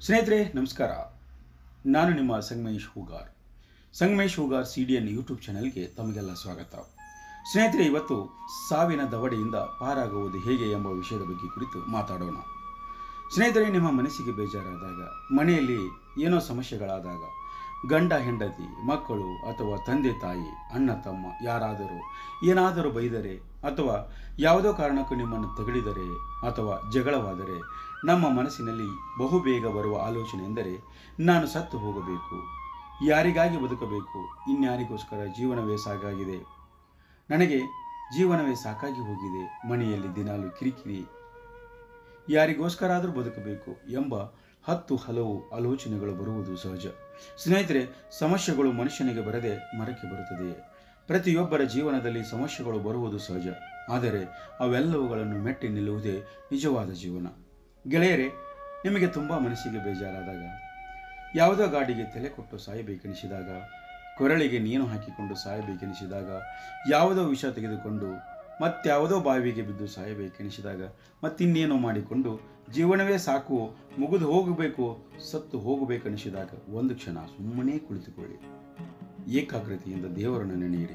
ಸ್ನೇಹಿತರೆ ನಮಸ್ಕಾರ ನಾನು ನಿಮ್ಮ Sangamesh Hoogar Sangamesh Hoogar C D N YouTube ಚಾನೆಲ್ಗೆ ತಮಗೆಲ್ಲ ಸ್ವಾಗತ ಸ್ನೇಹಿತರೆ ಇವತ್ತು ಸಾವಿನ ದವಡೆಯಿಂದ ಪಾರಾಗುವುದು ಹೇಗೆ ಎಂಬ ವಿಷಯದ ಬಗ್ಗೆ ಕುರಿತು ಮಾತಾಡೋಣ ಸ್ನೇಹಿತರೆ ನಿಮ್ಮ ಮನಸ್ಸಿಗೆ ಬೇಜಾರಾದಾಗ ಮನೆಯಲ್ಲಿ ಏನೋ ಸಮಸ್ಯೆಗಳಾದಾಗ ಗಂಡ ಹೆಂಡತಿ ಮಕ್ಕಳು ಅಥವಾ ತಂದೆ ತಾಯಿ ಅಣ್ಣ ತಮ್ಮ ಯಾರಾದರೂ ಏನಾದರೂ ಬೈದರೆ ಅಥವಾ ಯಾವುದೋ ಕಾರಣಕ್ಕೂ ನಿಮ್ಮನ್ನು ತೆಗಳಿದರೆ ಅಥವಾ ಜಗಳವಾದರೆ ನಮ್ಮ ಮನಸ್ಸಿನಲ್ಲಿ ಬಹುಬೇಗ ಬರುವ ಆಲೋಚನೆ ಎಂದರೆ ನಾನು ಸತ್ತು ಹೋಗಬೇಕು ಯಾರಿಗಾಗಿ ಬದುಕಬೇಕು ಇನ್ಯಾರಿಗೋಸ್ಕರ ಜೀವನವೇ ಸಾಕಾಗಿದೆ ನನಗೆ ಜೀವನವೇ ಸಾಕಾಗಿ ಹೋಗಿದೆ ಮನೆಯಲ್ಲಿ ದಿನಾಲು ಕಿರಿಕಿರಿ ಯಾರಿಗೋಸ್ಕರ ಆದರೂ ಬದುಕಬೇಕು ಎಂಬ ಹತ್ತು ಹಲವು ಆಲೋಚನೆಗಳು ಬರುವುದು ಸಹಜ ಸ್ನೇಹಿತರೆ ಸಮಸ್ಯೆಗಳು ಮನುಷ್ಯನಿಗೆ ಬರದೆ ಮರಕ್ಕೆ ಬರುತ್ತದೆ ಪ್ರತಿಯೊಬ್ಬರ ಜೀವನದಲ್ಲಿ ಸಮಸ್ಯೆಗಳು ಬರುವುದು ಸಹಜ ಆದರೆ ಅವೆಲ್ಲವುಗಳನ್ನು ಮೆಟ್ಟಿ ನಿಲ್ಲುವುದೇ ನಿಜವಾದ ಜೀವನ ಗೆಳೆಯರೇ ನಿಮಗೆ ತುಂಬ ಮನಸ್ಸಿಗೆ ಬೇಜಾರಾದಾಗ ಯಾವುದೋ ಗಾಡಿಗೆ ತಲೆ ಕೊಟ್ಟು ಸಾಯಬೇಕೆನಿಸಿದಾಗ ಕೊರಳಿಗೆ ನೀನು ಹಾಕಿಕೊಂಡು ಸಾಯಬೇಕೆನಿಸಿದಾಗ ಯಾವುದೋ ವಿಷ ತೆಗೆದುಕೊಂಡು ಮತ್ಯಾವುದೋ ಬಾವಿಗೆ ಬಿದ್ದು ಸಾಯಬೇಕೆನಿಸಿದಾಗ ಮತ್ತಿನ್ನೇನೋ ಮಾಡಿಕೊಂಡು ಜೀವನವೇ ಸಾಕು ಮುಗಿದು ಹೋಗಬೇಕು ಸತ್ತು ಹೋಗಬೇಕೆನಿಸಿದಾಗ ಒಂದು ಕ್ಷಣ ಸುಮ್ಮನೆ ಕುಳಿತುಕೊಳ್ಳಿ ಏಕಾಗ್ರತೆಯಿಂದ ದೇವರನ್ನು ನೆನೆಯಿರಿ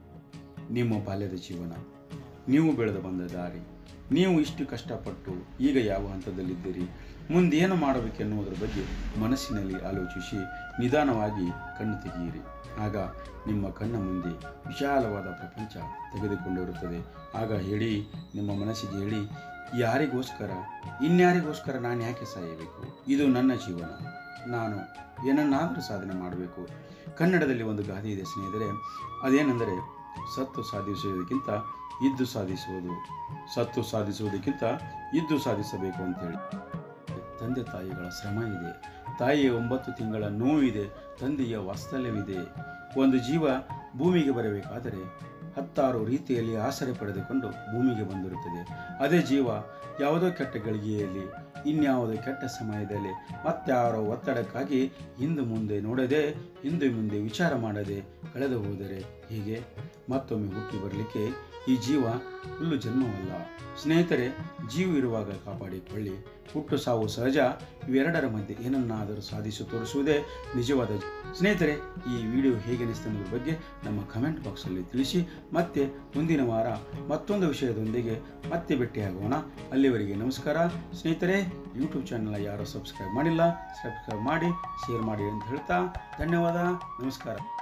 ನಿಮ್ಮ ಬಾಲ್ಯದ ಜೀವನ ನೀವು ಬೆಳೆದು ಬಂದ ದಾರಿ ನೀವು ಇಷ್ಟು ಕಷ್ಟಪಟ್ಟು ಈಗ ಯಾವ ಹಂತದಲ್ಲಿದ್ದೀರಿ ಮುಂದೇನು ಮಾಡಬೇಕೆನ್ನುವುದರ ಬಗ್ಗೆ ಮನಸ್ಸಿನಲ್ಲಿ ಆಲೋಚಿಸಿ ನಿಧಾನವಾಗಿ ಕಣ್ಣು ತೆಗೆಯಿರಿ ಆಗ ನಿಮ್ಮ ಕಣ್ಣ ಮುಂದೆ ವಿಶಾಲವಾದ ಪ್ರಪಂಚ ತೆಗೆದುಕೊಂಡಿರುತ್ತದೆ ಆಗ ಹೇಳಿ ನಿಮ್ಮ ಮನಸ್ಸಿಗೆ ಹೇಳಿ ಯಾರಿಗೋಸ್ಕರ ಇನ್ಯಾರಿಗೋಸ್ಕರ ನಾನು ಯಾಕೆ ಸಾಯಬೇಕು ಇದು ನನ್ನ ಜೀವನ ನಾನು ಏನನ್ನಾದರೂ ಸಾಧನೆ ಮಾಡಬೇಕು ಕನ್ನಡದಲ್ಲಿ ಒಂದು ಗಾದೆ ಇದೆ ಸ್ನೇಹಿತರೆ ಅದೇನೆಂದರೆ ಸತ್ತು ಸಾಧಿಸುವುದಕ್ಕಿಂತ ಇದ್ದು ಸಾಧಿಸುವುದು ಸತ್ತು ಸಾಧಿಸುವುದಕ್ಕಿಂತ ಇದ್ದು ಸಾಧಿಸಬೇಕು ಅಂತೇಳಿ ತಂದೆ ತಾಯಿಗಳ ಶ್ರಮ ಇದೆ ತಾಯಿಯ ಒಂಬತ್ತು ತಿಂಗಳ ನೋವಿದೆ ತಂದೆಯ ವಾತ್ಸಲ್ಯವಿದೆ ಒಂದು ಜೀವ ಭೂಮಿಗೆ ಬರಬೇಕಾದರೆ ಹತ್ತಾರು ರೀತಿಯಲ್ಲಿ ಆಸರೆ ಪಡೆದುಕೊಂಡು ಭೂಮಿಗೆ ಬಂದಿರುತ್ತದೆ ಅದೇ ಜೀವ ಯಾವುದೋ ಕೆಟ್ಟ ಗಳಿಗೆಯಲ್ಲಿ ಇನ್ಯಾವುದೋ ಕೆಟ್ಟ ಸಮಯದಲ್ಲಿ ಮತ್ತಾರೋ ಒತ್ತಡಕ್ಕಾಗಿ ಹಿಂದೆ ಮುಂದೆ ನೋಡದೆ ಹಿಂದೆ ಮುಂದೆ ವಿಚಾರ ಮಾಡದೆ ಕಳೆದು ಹೋದರೆ ಹೀಗೆ ಮತ್ತೊಮ್ಮೆ ಹುಟ್ಟಿ ಬರಲಿಕ್ಕೆ ಈ ಜೀವ ಹುಲ್ಲು ಜನ್ಮವಲ್ಲ ಸ್ನೇಹಿತರೆ ಜೀವ ಇರುವಾಗ ಕಾಪಾಡಿಕೊಳ್ಳಿ ಹುಟ್ಟು ಸಾವು ಸಹಜ ಇವೆರಡರ ಮಧ್ಯೆ ಏನನ್ನಾದರೂ ಸಾಧಿಸಿ ತೋರಿಸುವುದೇ ನಿಜವಾದ ಜೀವ. ಸ್ನೇಹಿತರೆ ಈ ವಿಡಿಯೋ ಹೇಗೆ ಅನಿಸ್ತು ಅನ್ನೋದ್ರ ಬಗ್ಗೆ ನಮ್ಮ ಕಮೆಂಟ್ ಬಾಕ್ಸಲ್ಲಿ ತಿಳಿಸಿ ಮತ್ತೆ ಮುಂದಿನ ವಾರ ಮತ್ತೊಂದು ವಿಷಯದೊಂದಿಗೆ ಮತ್ತೆ ಭೇಟಿಯಾಗೋಣ ಅಲ್ಲಿವರೆಗೆ ನಮಸ್ಕಾರ ಸ್ನೇಹಿತರೆ ಯೂಟ್ಯೂಬ್ ಚಾನಲ್ ಯಾರು ಸಬ್ಸ್ಕ್ರೈಬ್ ಮಾಡಿಲ್ಲ ಸಬ್ಸ್ಕ್ರೈಬ್ ಮಾಡಿ ಶೇರ್ ಮಾಡಿ ಅಂತ ಹೇಳ್ತಾ ಧನ್ಯವಾದ ನಮಸ್ಕಾರ